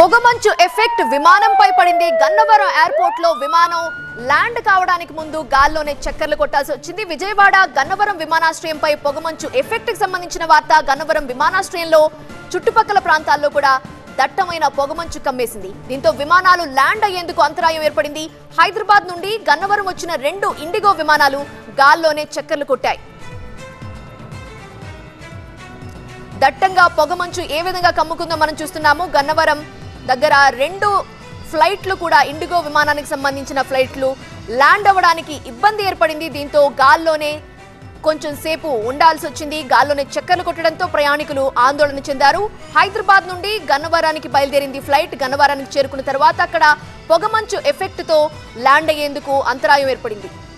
పొగమంచు ఎఫెక్ట్ విమానంపై పడింది గన్నవరం ఎయిర్పోర్ట్ లో విమానం ల్యాండ్ కావడానికి ముందు గాల్లోనే చక్కర్లు కొట్టాల్సి వచ్చింది విజయవాడ గన్నవరం విమానాశ్రయంపై పొగమంచు ఎఫెక్ట్ కి సంబంధించిన వార్త గన్నవరం విమానాశ్రయంలో చుట్టుపక్కల ప్రాంతాల్లో కూడా దట్టమైన పొగమంచు కమ్మేసింది దీంతో విమానాలు ల్యాండ్ అయ్యేందుకు అంతరాయం ఏర్పడింది హైదరాబాద్ నుండి గన్నవరం వచ్చిన రెండు ఇండిగో విమానాలు గాల్లోనే చక్కర్లు కొట్టాయి దట్టంగా పొగమంచు ఏ విధంగా కమ్ముకుందో మనం చూస్తున్నాము గన్నవరం దగ్గర రెండు ఫ్లైట్లు కూడా ఇండిగో విమానానికి సంబంధించిన ఫ్లైట్లు ల్యాండ్ అవ్వడానికి ఇబ్బంది ఏర్పడింది దీంతో గాల్లోనే కొంచెం సేపు ఉండాల్సి వచ్చింది గాల్లోనే చక్కర్లు కొట్టడంతో ప్రయాణికులు ఆందోళన చెందారు హైదరాబాద్ నుండి గన్నవరానికి బయలుదేరింది ఫ్లైట్ గన్నవరానికి చేరుకున్న తర్వాత అక్కడ పొగమంచు ఎఫెక్ట్తో ల్యాండ్ అయ్యేందుకు అంతరాయం ఏర్పడింది